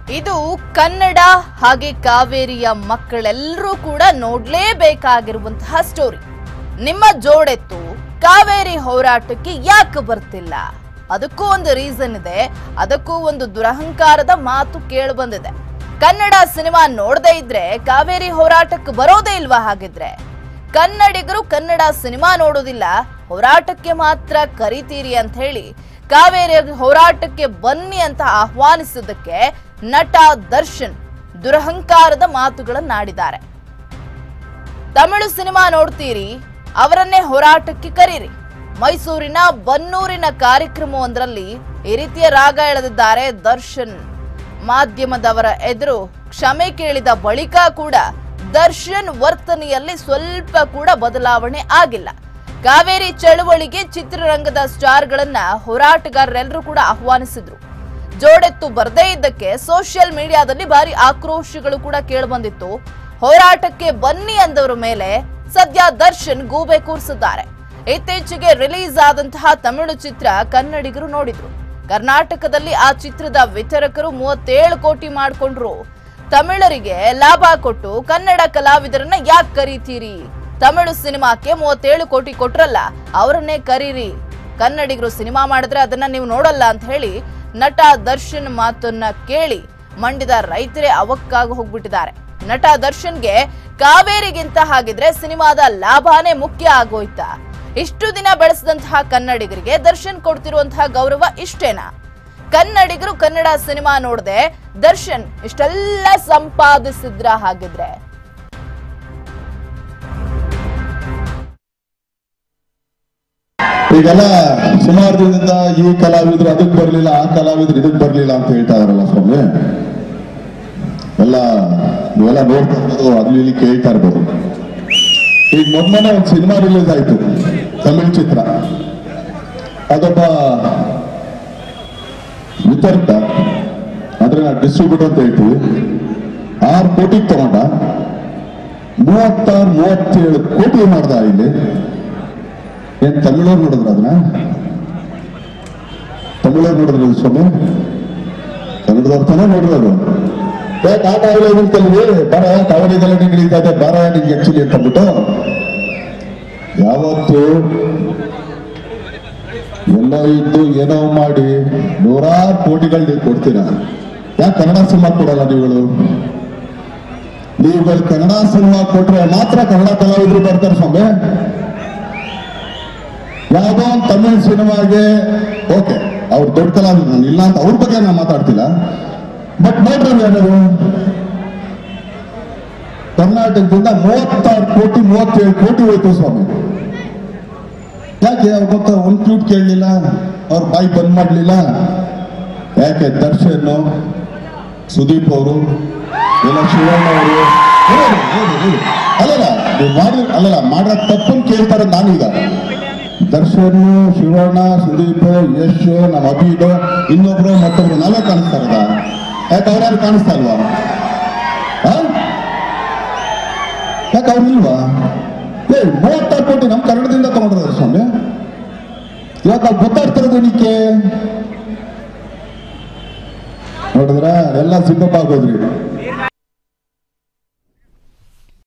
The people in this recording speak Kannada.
ಇದು ಕನ್ನಡ ಹಾಗೆ ಕಾವೇರಿಯ ಮಕ್ಕಳೆಲ್ಲರೂ ಕೂಡ ನೋಡ್ಲೇಬೇಕಾಗಿರುವಂತಹ ಸ್ಟೋರಿ ನಿಮ್ಮ ಜೋಡೆತ್ತು ಕಾವೇರಿ ಹೋರಾಟಕ್ಕೆ ಯಾಕೆ ಬರ್ತಿಲ್ಲ ಅದಕ್ಕೂ ಒಂದು ರೀಸನ್ ಇದೆ ಅದಕ್ಕೂ ಒಂದು ದುರಹಂಕಾರದ ಮಾತು ಕೇಳಿ ಬಂದಿದೆ ಕನ್ನಡ ಸಿನಿಮಾ ನೋಡದೇ ಇದ್ರೆ ಕಾವೇರಿ ಹೋರಾಟಕ್ಕೆ ಬರೋದೇ ಇಲ್ವಾ ಹಾಗಿದ್ರೆ ಕನ್ನಡಿಗರು ಕನ್ನಡ ಸಿನಿಮಾ ನೋಡೋದಿಲ್ಲ ಹೋರಾಟಕ್ಕೆ ಮಾತ್ರ ಕರಿತೀರಿ ಅಂತ ಹೇಳಿ ಕಾವೇರಿ ಹೋರಾಟಕ್ಕೆ ಬನ್ನಿ ಅಂತ ಆಹ್ವಾನಿಸಿದ್ದಕ್ಕೆ ನಟ ದರ್ಶನ್ ದುರಹಂಕಾರದ ಮಾತುಗಳನ್ನಾಡಿದ್ದಾರೆ ತಮಿಳು ಸಿನಿಮಾ ನೋಡ್ತೀರಿ ಅವರನ್ನೇ ಹೋರಾಟಕ್ಕೆ ಕರೀರಿ ಮೈಸೂರಿನ ಬನ್ನೂರಿನ ಕಾರ್ಯಕ್ರಮವೊಂದರಲ್ಲಿ ಈ ರೀತಿಯ ರಾಗ ಎಳೆದಿದ್ದಾರೆ ದರ್ಶನ್ ಮಾಧ್ಯಮದವರ ಎದುರು ಕ್ಷಮೆ ಕೇಳಿದ ಬಳಿಕ ಕೂಡ ದರ್ಶನ್ ವರ್ತನೆಯಲ್ಲಿ ಸ್ವಲ್ಪ ಕೂಡ ಬದಲಾವಣೆ ಆಗಿಲ್ಲ ಕಾವೇರಿ ಚಳುವಳಿಗೆ ಚಿತ್ರರಂಗದ ಸ್ಟಾರ್ಗಳನ್ನ ಹೋರಾಟಗಾರರೆಲ್ಲರೂ ಕೂಡ ಆಹ್ವಾನಿಸಿದ್ರು ಜೋಡೆತ್ತು ಬರದೇ ಇದ್ದಕ್ಕೆ ಸೋಷಿಯಲ್ ಮೀಡಿಯಾದಲ್ಲಿ ಭಾರಿ ಆಕ್ರೋಶಗಳು ಕೂಡ ಕೇಳಿಬಂದಿತ್ತು ಹೋರಾಟಕ್ಕೆ ಬನ್ನಿ ಅಂದವರ ಮೇಲೆ ಸದ್ಯ ದರ್ಶನ್ ಗೂಬೆ ಕೂರಿಸಿದ್ದಾರೆ ಇತ್ತೀಚೆಗೆ ರಿಲೀಸ್ ಆದಂತಹ ತಮಿಳು ಚಿತ್ರ ಕನ್ನಡಿಗರು ನೋಡಿದ್ರು ಕರ್ನಾಟಕದಲ್ಲಿ ಆ ಚಿತ್ರದ ವಿತರಕರು ಮೂವತ್ತೇಳು ಕೋಟಿ ಮಾಡ್ಕೊಂಡ್ರು ತಮಿಳರಿಗೆ ಲಾಭ ಕೊಟ್ಟು ಕನ್ನಡ ಕಲಾವಿದರನ್ನ ಯಾಕೆ ಕರೀತೀರಿ ತಮಿಳು ಸಿನಿಮಾಕ್ಕೆ ಮೂವತ್ತೇಳು ಕೋಟಿ ಕೊಟ್ರಲ್ಲ ಅವರನ್ನೇ ಕರೀರಿ ಕನ್ನಡಿಗರು ಸಿನಿಮಾ ಮಾಡಿದ್ರೆ ಅದನ್ನ ನೀವು ನೋಡಲ್ಲ ಅಂತ ಹೇಳಿ ನಟ ದರ್ಶನ್ ಮಾತನ್ನ ಕೇಳಿ ಮಂಡಿದ ರೈತರೇ ಅವಕ್ಕಾಗಿ ಹೋಗ್ಬಿಟ್ಟಿದ್ದಾರೆ ನಟ ದರ್ಶನ್ಗೆ ಕಾವೇರಿಗಿಂತ ಹಾಗಿದ್ರೆ ಸಿನಿಮಾದ ಲಾಭನೇ ಮುಖ್ಯ ಆಗೋಯ್ತಾ ಇಷ್ಟು ದಿನ ಬೆಳೆಸಿದಂತಹ ಕನ್ನಡಿಗರಿಗೆ ದರ್ಶನ್ ಕೊಡ್ತಿರುವಂತಹ ಗೌರವ ಇಷ್ಟೇನಾ ಕನ್ನಡಿಗರು ಕನ್ನಡ ಸಿನಿಮಾ ನೋಡದೆ ದರ್ಶನ್ ಇಷ್ಟೆಲ್ಲ ಸಂಪಾದಿಸಿದ್ರ ಹಾಗಿದ್ರೆ ಈಗೆಲ್ಲ ಸುಮಾರು ದಿನದಿಂದ ಈ ಕಲಾವಿದ್ರು ಅದಕ್ಕೆ ಬರ್ಲಿಲ್ಲ ಆ ಕಲಾವಿದ್ರು ಇದಕ್ಕೆ ಬರ್ಲಿಲ್ಲ ಅಂತ ಹೇಳ್ತಾ ಇದಾರಲ್ಲ ಸ್ವಾಮಿ ಎಲ್ಲ ನೀವೆಲ್ಲ ನೋಡ್ತಾ ಇರ್ಬೋದು ಅಲ್ಲಿ ಇಲ್ಲಿ ಕೇಳ್ತಾ ಇರ್ಬೋದು ಈಗ ಮೊನ್ನೆ ಒಂದು ಸಿನಿಮಾ ರಿಲೀಸ್ ಆಯ್ತು ತಮಿಳ್ ಚಿತ್ರ ಅದೊಬ್ಬ ವಿತರ್ಕ ಅಂದ್ರೆ ಡಿಸ್ಟ್ರಿಬ್ಯೂಟರ್ ಅಂತ ಹೇಳ್ತೀವಿ ಆರು ಕೋಟಿಗೆ ತಗೊಂಡ ಮೂವತ್ತಾರು ಮೂವತ್ತೇಳು ಕೋಟಿ ಮಾಡ್ದ ಇಲ್ಲಿ ಏನ್ ತಮಿಳವ್ರು ನೋಡಿದ್ರ ಅದನ್ನ ತಮಿಳವ್ರು ನೋಡಿದ್ರ ಸ್ವಾಮಿ ಕನ್ನಡದವ್ರು ತಾನೇ ನೋಡಿರೋದು ಯಾಕೆ ಆಟ ಆಗಲಿಲ್ಲ ಬರ ಕಾವೇರಿದೆಲ್ಲ ನಡೀತಾ ಇದೆ ಬರ ನಿಂಗೆ ಆಕ್ಚುಲಿ ಅಂತ ಅಂದ್ಬಿಟ್ಟು ಯಾವತ್ತು ಎಲ್ಲೋ ಇದ್ದು ಏನೋ ಮಾಡಿ ನೂರಾರು ಕೋಟಿಗಳು ನೀವು ಕೊಡ್ತೀರಾ ಯಾಕೆ ಕನ್ನಡ ಸಿನಿಮಾ ಕೊಡಲ್ಲ ನೀವುಗಳು ನೀವುಗಳು ಕನ್ನಡ ಸಿನಿಮಾ ಕೊಟ್ರೆ ಮಾತ್ರ ಕನ್ನಡ ಕಲಾವಿದರು ಬರ್ತಾರೆ ಸ್ವಾಮಿ ಯಾವುದೋ ಒಂದು ತಮಿಳ್ ಸಿನಿಮಾಗೆ ಓಕೆ ಅವ್ರು ದೊಡ್ಡ ಕಲಾವಿದ್ರು ನಾನು ಇಲ್ಲ ಅಂತ ಅವ್ರ ಬಗ್ಗೆ ನಾನು ಮಾತಾಡ್ತಿಲ್ಲ ಬಟ್ ನೋಡ್ರಿ ಯಾರು ಕರ್ನಾಟಕದಿಂದ ಮೂವತ್ತಾರು ಕೋಟಿ ಮೂವತ್ತೇಳು ಕೋಟಿ ಹೋಯ್ತು ಸ್ವಾಮಿ ಯಾಕೆ ಅವ್ರ ಗೊತ್ತ ಒಂದ್ ಕ್ಯೂಟ್ ಕೇಳಲಿಲ್ಲ ಅವ್ರ ಬಾಯಿ ಬಂದ್ ಮಾಡ್ಲಿಲ್ಲ ಯಾಕೆ ದರ್ಶನ್ ಸುದೀಪ್ ಅವರು ಇಲ್ಲ ಶಿವಣ್ಣ ಅವರು ಅಲ್ಲಲ್ಲ ನೀವು ಮಾಡಿ ಅಲ್ಲಲ್ಲ ಮಾಡೋ ತಪ್ಪನ್ನು ಕೇಳ್ತಾರೆ ನಾನೀಗ ದರ್ಶನ್ ಶಿವಣ್ಣ ಸುದೀಪ್ ಯಶ್ ನಮ್ಮ ಅಭಿದು ಇನ್ನೊಬ್ರು ಮತ್ತೊಬ್ರು ನಾವೇ ಕಾಣಿಸ್ತಾ ಇರೋದ ಯಾಕೆ ಅವ್ರ್ಯಾರು ಕಾಣಿಸ್ತಾ ಇಲ್ವಾ ಆ? ಯಾಕೆ ಅವ್ರು ಇಲ್ವಾ ಏ ಮೂವತ್ತಾರು ಕೋಟಿ ನಮ್ಮ ಕನ್ನಡದಿಂದ ತಗೊಂಡ್ರ ಸ್ವಾಮಿ ಇವಾಗ ಅವ್ರು ಗೊತ್ತಾಡ್ತಿರೋದು ಏನಕ್ಕೆ ನೋಡಿದ್ರ ಎಲ್ಲ ಸಿಪ್ಪಪ್ ಆಗೋದ್ರಿ